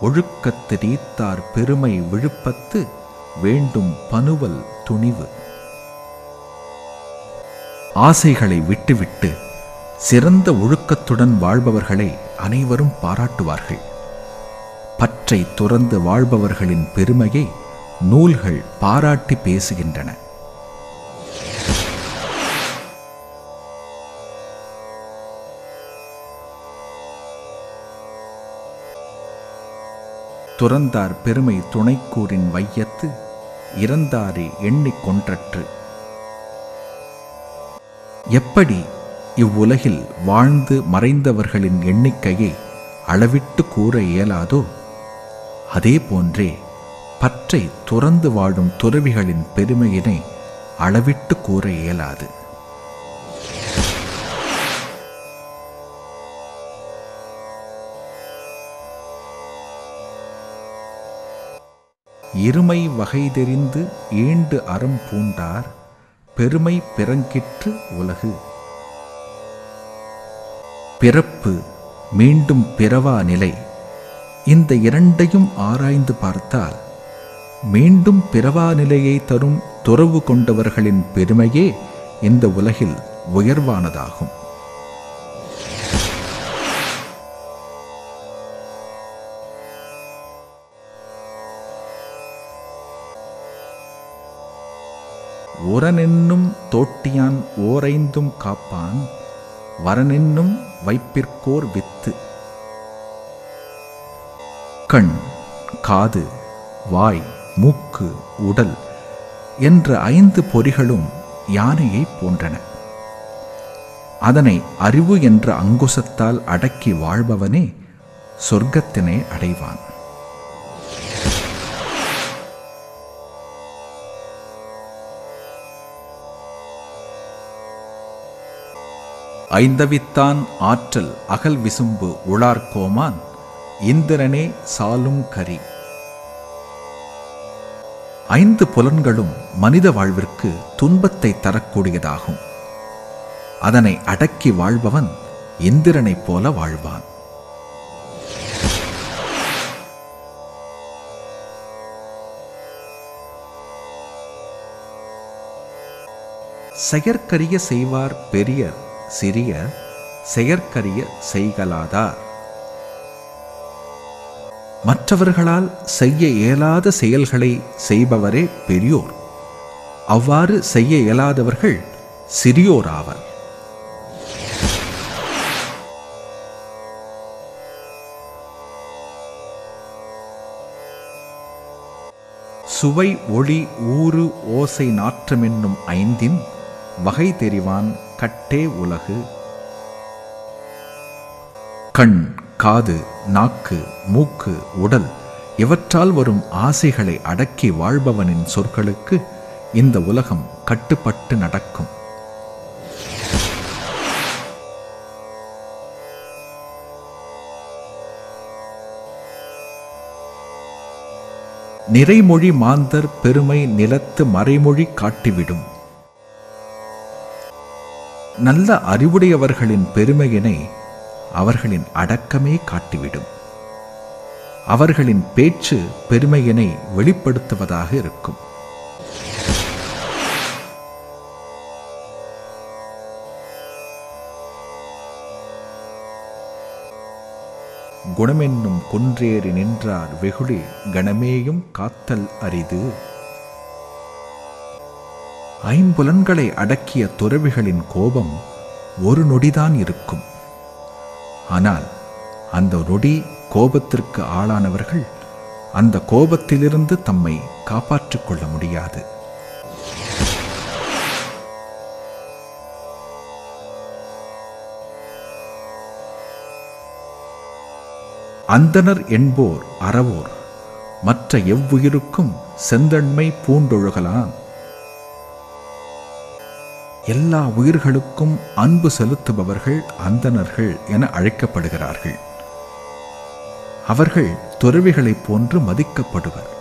ஒழுக்கத்து நீத்தார் பெருமை விழுப்பத்து வேண்டும் பனுவல் துணிவு ஆசைகளை விட்டுவிட்டு சிறந்த ஒழுக்கத்துடன் வாழ்பவர்களை அனைவரும் பாராட்டுவார்கள் பற்றை துறந்து வாழ்பவர்களின் பெருமையை நூல்கள் பாராட்டி பேசுகின்றன துறந்தார் பெருமை துணைக்கூறின் வையத்து இறந்தாரே எண்ணிக் கொன்றற்று எப்படி இவ்வுலகில் வாழ்ந்து மறைந்தவர்களின் எண்ணிக்கையை அளவிட்டு கூற இயலாதோ அதே போன்றே பற்றை துறந்து வாழும் துறவிகளின் பெருமையினை அளவிட்டு கூற இயலாது இருமை வகை தெரிந்து ஈண்டு அறம் பூண்டார் பெருமை பிறங்கிற்று உலகு பிறப்பு மீண்டும் பிறவா நிலை இந்த இரண்டையும் ஆராய்ந்து பார்த்தால் மீண்டும் பிறவா நிலையை தரும் துறவு கொண்டவர்களின் பெருமையே இந்த உலகில் உயர்வானதாகும் உரனென்னும் தோட்டியான் ஓரைந்தும் காப்பான் வரனென்னும் வைப்பிற்கோர் வித்து கண் காது வாய் மூக்கு உடல் என்ற ஐந்து பொறிகளும் யானையைப் போன்றன அதனை அறிவு என்ற அங்குசத்தால் அடக்கி வாழ்பவனே சொர்க்கத்தினை அடைவான் ஐந்தவித்தான் ஆற்றல் அகல் விசும்பு உளார் கோமான் இந்திரனே சாலும் கரி ஐந்து புலன்களும் மனித வாழ்விற்கு துன்பத்தை தரக்கூடியதாகும் அதனை அடக்கி வாழ்பவன் இந்திரனைப் போல வாழ்வான் செயற்கரிய செய்வார் பெரியர் சிறியர் செயற்கரிய செய்கலாதார் மற்றவர்களால் செய்ய இயலாத செயல்களை செய்பவரே பெரியோர் அவ்வாறு செய்ய இயலாதவர்கள் சிறியோர் ஆவர் சுவை ஒளி ஊறு ஓசை நாற்றமென்னும் ஐந்தின் வகை தெரிவான் கட்டே உலகு கண் காது நாக்கு மூக்கு உடல் இவற்றால் வரும் ஆசைகளை அடக்கி வாழ்பவனின் சொற்களுக்கு இந்த உலகம் கட்டுப்பட்டு நடக்கும் நிறைமொழி மாந்தர் பெருமை நிலத்து மறைமொழி காட்டிவிடும் நல்ல அறிவுடையவர்களின் பெருமையினை அவர்களின் அடக்கமே காட்டிவிடும் அவர்களின் பேச்சு பெருமையினை வெளிப்படுத்துவதாக இருக்கும் குணமென்னும் குன்றேறி நின்றார் வெகுளி கணமேயும் காத்தல் அரிது ஐம்புலன்களை அடக்கிய துறவிகளின் கோபம் ஒரு நொடிதான் இருக்கும் ஆனால் அந்த நொடி கோபத்திற்கு ஆளானவர்கள் அந்த கோபத்திலிருந்து தம்மை காப்பாற்றிக் கொள்ள முடியாது அந்தனர் என்போர் அறவோர் மற்ற எவ்வுயிருக்கும் செந்தன்மை பூண்டொழுகலாம் எல்லா உயிர்களுக்கும் அன்பு செலுத்துபவர்கள் அந்தணர்கள் என அழைக்கப்படுகிறார்கள் அவர்கள் துறவிகளைப் போன்று மதிக்கப்படுவர்